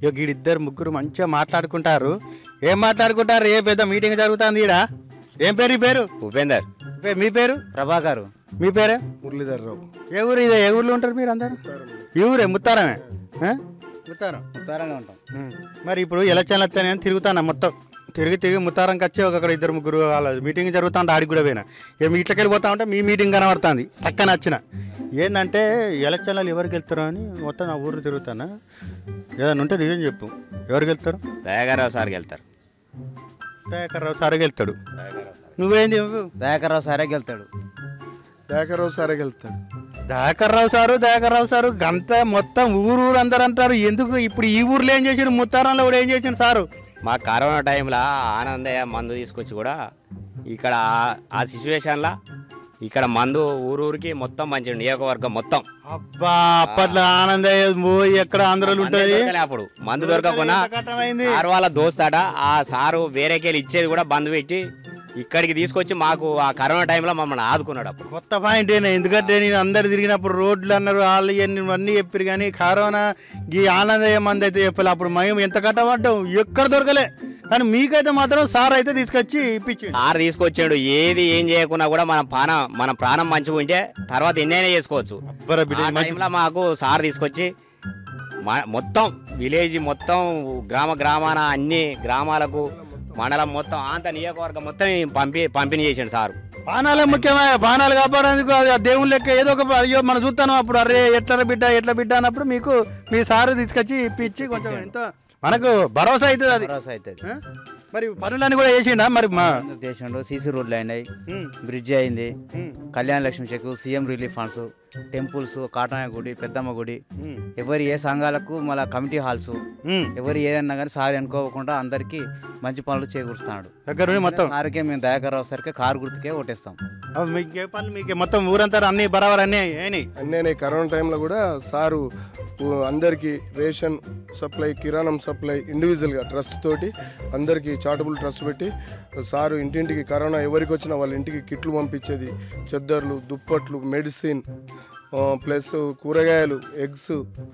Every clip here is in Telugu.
ఇక వీడిద్దరు ముగ్గురు మంచిగా మాట్లాడుకుంటారు ఏం మాట్లాడుకుంటారు ఏ పెద్ద మీటింగ్ జరుగుతుంది ఈడ ఏం పేరు ఈ పేరు ఉపేందర్ పే- మీ పేరు ప్రభాకర్ మీ పేరే మురళీధర్ రావు ఏ ఊరు ఇదే ఏ ఊర్లో ఉంటారు మీరు అందరు ఈ ఊరే ముత్తారమే ఆ? ముత్తారం ఉత్తరంగా ఉంటాం ఉం. మరి ఇప్పుడు ఎలక్షన్లు వస్తాయని తిరుగుతాను మొత్తం తిరిగి తిరిగి ముత్తారంకి వచ్చి ఒక అక్కడ ఇద్దరు ముగ్గురు వాళ్ళ మీటింగ్ జరుగుతా ఉంటే ఆడికి కూడా పోయినా ఏ మీ ఇట్లకి వెళ్ళిపోతా ఉంటే మీ మీటింగ్ కనబడుతుంది పక్కన వచ్చిన ఏంటంటే ఎలక్షన్లు ఎవరికి వెళ్తారో అని మొత్తం నా ఊరు తిరుగుతానా ఏదైనా ఉంటే నిజం చెప్పు ఎవరికి వెళ్తారు దయాగారావు సార్కి వెళ్తారు దయాకర్రావు సార్కి వెళ్తాడు నువ్వేంది నువ్వు దయాకర్రావు సారే గెలుతాడు దయాకరావు సారే వెళ్తాడు దయాకర్రావు సారు దయాకర్రావు సారు గంత మొత్తం ఊరు ఊరు అందరు అంటారు ఎందుకు ఇప్పుడు ఈ ఊర్లో ఏం చేసిండు ముత్తారంలో కూడా ఏం చేసిండు సారు మా కరోనా టైంలో ఆనందయ్య మందు తీసుకొచ్చి కూడా ఇక్కడ ఆ- ఆ సిచ్యువేషన్లో ఇక్కడ మందు ఊరూరికి మొత్తం మంచి నియోజకవర్గం మొత్తం అబ్బా అప్పట్లో ఆనందయ్య పోయి ఎక్కడ ఆంధ్రలో మందే ఉంటుంది దొరకలే అప్పుడు మందు దొరకకుండా ఎంత కట్టమైంది? సారు వాళ్ళ దోస్తాడ ఆ సారు వేరేకెళ్ళి ఇచ్చేది కూడా బంద్ పెట్టి ఇక్కడికి తీసుకొచ్చి మాకు ఆ కరోనా టైంలో మమ్మల్ని ఆదుకున్నాడు అప్పుడు కొత్త పాయింట్ ఏనా ఎందుకంటే నేను అందరు తిరిగినప్పుడు రోడ్లు అన్నారు వాళ్ళు ఇవన్నీ అన్నీ చెప్పారు కానీ కరోనా ఈ ఆనందయ్య మంది అయితే చెప్పలే అప్పుడు మేము ఎంత కట్టబడ్డాం ఎక్కడ దొరకలే కానీ మీకైతే మాత్రం సార్ అయితే తీసుకొచ్చి ఇప్పించి సార్ తీసుకొచ్చాడు ఏది ఏం చేయకున్నా కూడా మన ప్రాణం మన ప్రాణం మంచిగా ఉంటే తర్వాత ఎన్నైనా చేసుకోవచ్చు ఆ టైంలో మాకు సార్ తీసుకొచ్చి మ- మొత్తం విలేజ్ మొత్తం గ్రామ గ్రామాన అన్ని గ్రామాలకు మండలం మొత్తం ఆంత నియోజకవర్గం మొత్తం పంపి పంపిణీ చేసాడు సారు బాణాలే ముఖ్యమే బాణాలు కాపాడేందుకు అది ఆ దేవుని లెక్క ఏదో ఒక అయ్యో మనం చూస్తాను అప్పుడు అరే ఎట్ల బిడ్డ ఎట్ల బిడ్డ అన్నప్పుడు మీకు మీ సారు తీసుకొచ్చి ఇప్పించి కొంచెం ఎంత మనకు భరోసా అవుతుంది అది భరోసా అవుతుంది ఆ? మరి పనులన్నీ కూడా చేసిండా మరి మా దేశంలో సీసీ రోడ్లు అయినాయి ఉమ్, బ్రిడ్జి అయింది ఉమ్, Kalyana Lakshmi cheque CM relief funds temples Katamayya గుడి పెద్దమ్మ గుడి ఉమ్, ఎవరి ఏ సంఘాలకు మళ్ళీ కమిటీ హాల్స్ ఉమ్. ఎవరు ఏదన్నా కానీ సార్ అనుకోకుండా అందరికీ మంచి పనులు చేకూరుస్తున్నాడు దగ్గర నుండి మొత్తం సార్కే మేము దయాకర్రావు సార్కే కారు గుర్తుకే ఓటేస్తాం అవి మీకు ఏ పనులు మీకు మొత్తం ఊరంతా అన్ని బరాబర్ అన్నీ అయినాయి నేను ఈ కరోనా టైంలో కూడా సారు ఊ, అందరికీ రేషన్ సప్లై కిరాణం సప్లై ఇండివిజువల్గా ట్రస్ట్ తోటి అందరికీ చాటబుల్ ట్రస్ట్ పెట్టి సారు ఇంటింటికి కరోనా ఎవరికి వచ్చినా వాళ్ళ ఇంటికి కిట్లు పంపించేది చెద్దర్లు దుప్పట్లు మెడిసిన్ ఆ, ప్లస్ కూరగాయలు ఎగ్స్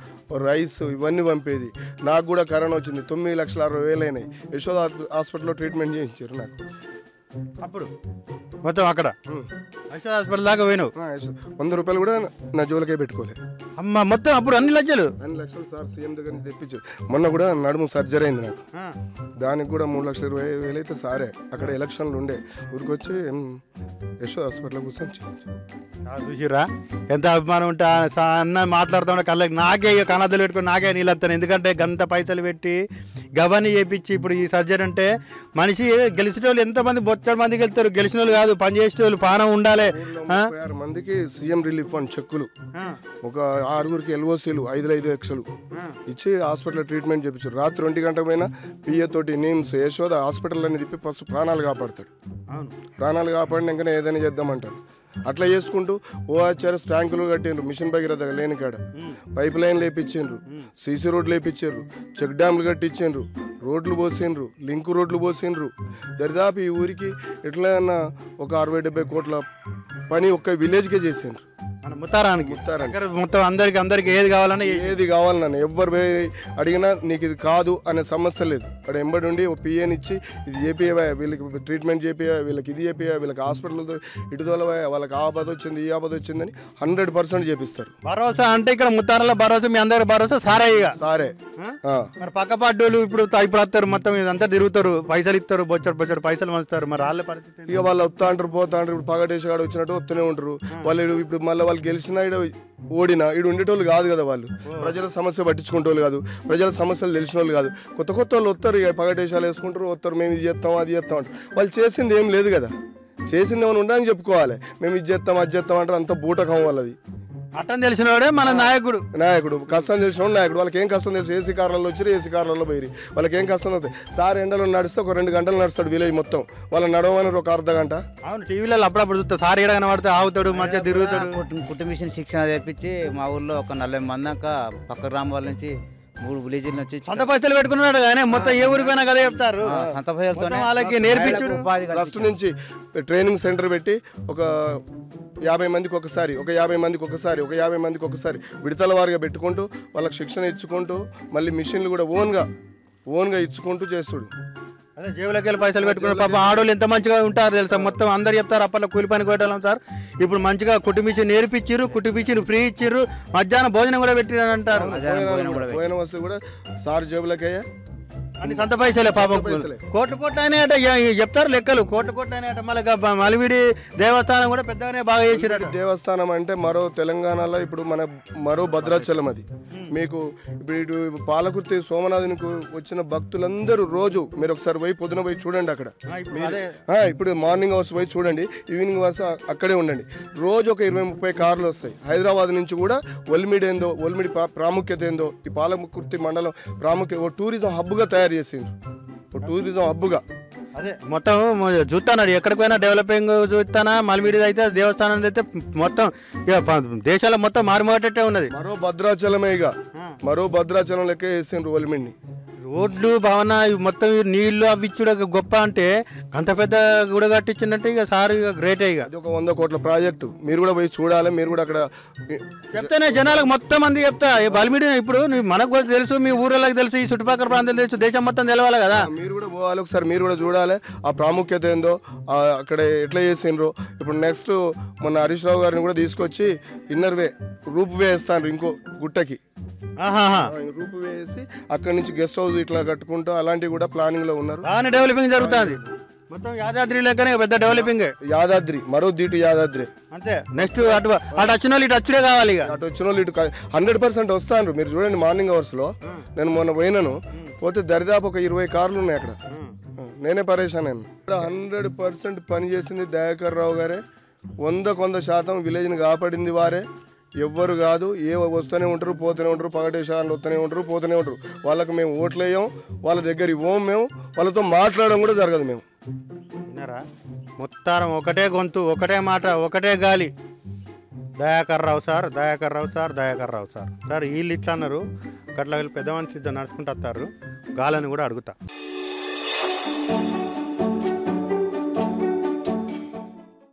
రైస్ ఇవన్నీ పంపేది నాకు కూడా కరోనా వచ్చింది తొమ్మిది లక్షల అరవై వేలు అయినాయి యశోద హాస్పిటల్లో ట్రీట్మెంట్ చేయించారు నాకు అప్పుడు మొత్తం అక్కడ ఉమ్. ఐశ్వర్య హాస్పిటల్ దాకా పోయినావు ఆ, యశో- వంద రూపాయలు కూడా నా జోలకే పెట్టుకోలే అమ్మ మొత్తం అప్పుడు అన్ని లక్షలు అన్ని లక్షలు సార్ సీఎం దగ్గర నుంచి తెప్పించారు మొన్న కూడా నడుము సర్జరీ అయింది నాకు ఆ, దానికి కూడా మూడు లక్షల ఇరవై వేలు అయితే సారే అక్కడ ఎలక్షన్లు ఉండే ఊరికొచ్చి ఉమ్, యశోద హాస్పిటల్ కూర్చొని చేయించారు ఆ, చూసిర్రా ఎంత అభిమానం ఉంటే ఆ సా- అన్న మాట్లాడుతుంటే కళ్ళకి నాకే ఇక కన్నద్దలు పెట్టుకుని నాకే నీళ్ళు వస్తాను ఎందుకంటే గంత పైసలు పెట్టి గవని చేపించి ఇప్పుడు ఈ సర్జరీ అంటే మనిషి గెలిచిన వాళ్ళు ఎంతమంది బొచ్చడి మందికి వెళ్తారు గెలిచిన వాళ్ళు కాదు పని చేసిన వాళ్ళు పానం ఉండాలి ఆ? ముప్పై ఆరు మందికి సీఎం రిలీఫ్ ఫండ్ చెక్కులు ఆ, ఒక ఆరుగురికి ఎల్ఓసీలు ఐదు ఐదు లక్షలు ఆ. ఇచ్చి హాస్పిటల్ ట్రీట్మెంట్ చేయించారు రాత్రి ఒంటి గంట పైన పిఏ తోటి నిమ్స్ యశోద హాస్పిటల్ అని తిప్పి ఫస్ట్ ప్రాణాలు కాపాడతాడు అవును ప్రాణాలు కాపాడినాకనే ఏదైనా చేద్దామంటారు అట్లా చేసుకుంటూ ఓఆర్ఎస్ ట్యాంకులు కట్టిండ్రు మిషన్ భగీరథ లేని కాడ పైప్ లైన్ లేపించిండ్రు సీసీ రోడ్లు లేపించారు చెక్ డ్యామ్లు కట్టించిండ్రు రోడ్లు పోసిండ్రు లింక్ రోడ్లు పోసిండ్రు దరిదాపు ఈ ఊరికి ఎట్లన్నా ఒక అరవై డెబ్బై కోట్ల పని ఒక్క విలేజ్కే చేసిండ్రు మన ముత్తారానికి ముత్తారానికి. దగ్గర మొత్తం అందరికి అందరికి ఏది కావాలన్నా ఏ- ఏది కావాలి నన్ను ఎవ్వరు పోయి అడిగినా నీకు ఇది కాదు అనే సమస్య లేదు అక్కడ ఎంబడి ఉండి ఒక పిఏని ఇచ్చి ఇది చేపియవా వీళ్ళకి ట్రీట్మెంట్ చేపియవా వీళ్ళకి ఇది చేపియవా వీళ్ళకి హాస్పిటల్ ఇటు తోలవా వాళ్ళకి ఆ ఆపద వచ్చింది ఈ ఆపద వచ్చిందని హండ్రెడ్ పర్సెంట్ చేపిస్తారు భరోసా అంటే ఇక్కడ ముత్తారంలో భరోసా మీ అందరి భరోసా సారే ఇక సారే ఆ? ఆ. మరి పక్క పార్టీలు ఇప్పుడు త- ఇప్పుడు వస్తారు మొత్తం ఇదంతా తిరుగుతారు పైసలు ఇస్తారు బొచ్చడు బొచ్చడు పైసలు మంచుతారు మరి వాళ్ళ పరిస్థితి ఏంటి? ఇక వాళ్ళు వస్తా అంటారు పోతా అంటారు ఇప్పుడు పగటేసాడు వచ్చినట్టు వస్తూనే ఉంటారు వాళ్ళు ఈడు ఇప్పుడు మళ్ళీ వాళ్ళు గెలిచినా ఈడ ఓడినా ఈడు ఉండేటోళ్ళు కాదు కదా వాళ్ళు ప్రజల సమస్య పట్టించుకుంటోళ్ళు కాదు ప్రజల సమస్యలు తెలిసిన వాళ్ళు కాదు కొత్త కొత్త వాళ్ళు వస్తారు ఇక పగటేశాలు వేసుకుంటారు వస్తారు మేము ఇది చేస్తాం అది చేస్తాం అంటారు వాళ్ళు చేసింది ఏం లేదు కదా చేసింది ఏమైనా ఉండని చెప్పుకోవాలి మేము ఇది చేస్తాం అది చేస్తాం అంటారు అంత బూటకం వాళ్ళది అట్టం తెలిసిన వాడే మన నాయకుడు నాయకుడు కష్టం తెలిసిన వాడు నాయకుడు వాళ్ళకి ఏం కష్టం తెలుసు ఏసీ కార్లలో వచ్చారు ఏసీ కార్లలో పోయి వాళ్ళకి ఏం కష్టం అవుతుంది సార్ ఎండలో నడిస్తే ఒక రెండు గంటలు నడుస్తాడు విలేజ్ మొత్తం వాళ్ళు నడవని ఒక అర్ధ గంట అవును టీవీలలో అప్పుడప్పుడు చూస్తా సార్ ఏడ కనబడితే ఆగుతాడు మంచిగా తిరుగుతాడు కుటుంబ కుటుంబ మిషన్ శిక్షణ తెప్పించి మా ఊర్లో ఒక నలభై మంది దాకా పక్క గ్రామాల నుంచి మూడు విలేజ్ల నుంచి సొంత పైసలు పెట్టుకున్నాడు కానీ మొత్తం ఏ ఊరికి పోయినా కదా చెప్తారు ఆ, సొంత పైసలతోనే మొత్తం వాళ్ళకి నేర్పించుడు ఉపాధి ట్రస్ట్ నుంచి ట్రైనింగ్ సెంటర్ పెట్టి ఒక యాభై మందికి ఒకసారి ఒక యాభై మందికి ఒకసారి ఒక యాభై మందికి ఒకసారి విడతల వారిగా పెట్టుకుంటూ వాళ్ళకి శిక్షణ ఇచ్చుకుంటూ మళ్ళీ మిషన్లు కూడా ఓన్గా ఓన్గా ఇచ్చుకుంటూ చేస్తుడు అదే జేబులోకి వెళ్ళి పైసలు పెట్టుకుని పాప ఆడోళ్ళు ఎంత మంచిగా ఉంటారు తెలుసా మొత్తం అందరు చెప్తారు అప్పట్లో కూలి పని కొట్టాం సార్ ఇప్పుడు మంచిగా కుటుంబించి నేర్పించారు కుటుంబించి ఫ్రీ ఇచ్చిర్రు మధ్యాహ్నం భోజనం కూడా పెట్టిరని అంటారు మధ్యాహ్నం భోజనం కూడా పోయిన వస్తువు కూడా సార్ జేబులకయ్యా అన్ని సొంత పైసలే పాపం సొంత పైసలే. కోట్లు కోట్లు అయినాయట ఏ- చెప్తారు లెక్కలు కోట్లు కోట్లు అయినాయట మళ్ళీ గా- మలివిడి దేవస్థానం కూడా పెద్దగానే బాగా చేసిరట దేవస్థానం అంటే మరో తెలంగాణలో ఇప్పుడు మన మరో భద్రాచలం అది మీకు ఇప్పుడు ఇటు పాలకుర్తి సోమనాథునికి వచ్చిన భక్తులందరూ రోజు మీరు ఒకసారి పోయి పొద్దున పోయి చూడండి అక్కడ ఆ, ఇప్పుడు మీరు- అదే ఆ, ఇప్పుడు మార్నింగ్ అవర్స్ పోయి చూడండి ఈవినింగ్ అవర్స్ అక్కడే ఉండండి రోజు ఒక ఇరవై ముప్పై కార్లు వస్తాయి హైదరాబాద్ నుంచి కూడా ఒలిమిడి ఏందో ఒలిమిడి ప్రా- ప్రాముఖ్యత ఏందో ఈ పాలకుర్తి మండలం ప్రాముఖ్యత ఓ టూరిజం హబ్గా తయారు చేసిండ్రు ఓ టూరిజం హబ్గా అదే మొత్తం చూస్తాను ఎక్కడికి పోయినా డెవలపింగ్ చూస్తానా మలిమిడి అయితే దేవస్థానం అయితే మొత్తం ఇక ప- దేశాల్లో మొత్తం మారుమోగేటట్టే ఉన్నది మరో భద్రాచలమే ఇక మరో భద్రాచలం లెక్క వేసిండ్రు ఒలిమిడిని రోడ్లు భవన ఇవి మొత్తం ఈ నీళ్లు అవి ఇచ్చుడు గొప్ప అంటే అంత పెద్ద గుడి కట్టించిందంటే ఇక సార్ ఇక గ్రేటే ఇక అది ఒక వంద కోట్ల ప్రాజెక్టు మీరు కూడా పోయి చూడాలి మీరు కూడా అక్కడ చెప్తేనే జనాలకు మొత్తం మంది చెప్తా ఈ బలిమిడి ఇప్పుడు నీ- మనకు కూడా తెలుసు మీ ఊళ్ళకి తెలుసు ఈ చుట్టుపక్కల ప్రాంతాలు తెలుసు దేశం మొత్తం తెలవాలి కదా మీరు కూడా పోవాలి ఒకసారి మీరు కూడా చూడాలి ఆ ప్రాముఖ్యత ఏందో ఆ అక్కడ ఎట్లా చేసిండ్రు ఇప్పుడు నెక్స్ట్ మొన్న హరీష్ రావు గారిని కూడా తీసుకొచ్చి ఇన్నర్ వే రూప్ వే వేస్తాను ఇంకో గుట్టకి ఆహాహా రూప్ వే వేసి అక్కడ నుంచి గెస్ట్ హౌస్ ఇట్లా కట్టుకుంటూ అలాంటివి కూడా ప్లానింగ్ లో ఉన్నారు బాగానే డెవలపింగ్ జరుగుతుంది మొత్తం యాదాద్రి లెక్కనే పెద్ద డెవలపింగ్ యాదాద్రి మరో దీటు యాదాద్రి అంతే నెక్స్ట్ అటు అటు వచ్చిన వాళ్ళు ఇటు వచ్చుడే కావాలి ఇక అటు వచ్చిన వాళ్ళు ఇటు హండ్రెడ్ పర్సెంట్ వస్తాను మీరు చూడండి మార్నింగ్ అవర్స్ లో నేను మొన్న పోయినాను పోతే దరిదాపు ఒక ఇరవై కార్లు ఉన్నాయి అక్కడ నేనే పరేషాన్ అయ్యాను ఇక్కడ హండ్రెడ్ పర్సెంట్ పని చేసింది దయాకర్ రావు గారే వందకు వంద శాతం విలేజ్ని కాపాడింది వారే ఎవ్వరు కాదు ఏ వస్తూనే ఉంటారు పోతూనే ఉంటారు పగటేషాలు వస్తూనే ఉంటారు పోతూనే ఉంటారు వాళ్ళకి మేము ఓట్లేయం వాళ్ళ దగ్గర ఇవ్వం మేము వాళ్ళతో మాట్లాడడం కూడా జరగదు మేము విన్నారా మొత్తారం ఒకటే గొంతు ఒకటే మాట ఒకటే గాలి Dayakar Rao sir Dayakar Rao sir Dayakar Rao sir sir వీళ్ళు ఇట్లా అన్నారు గట్ల వీళ్ళు పెద్ద మనిషి ఇద్దరు నడుచుకుంటూ వస్తారు గాలని కూడా అడుగుతా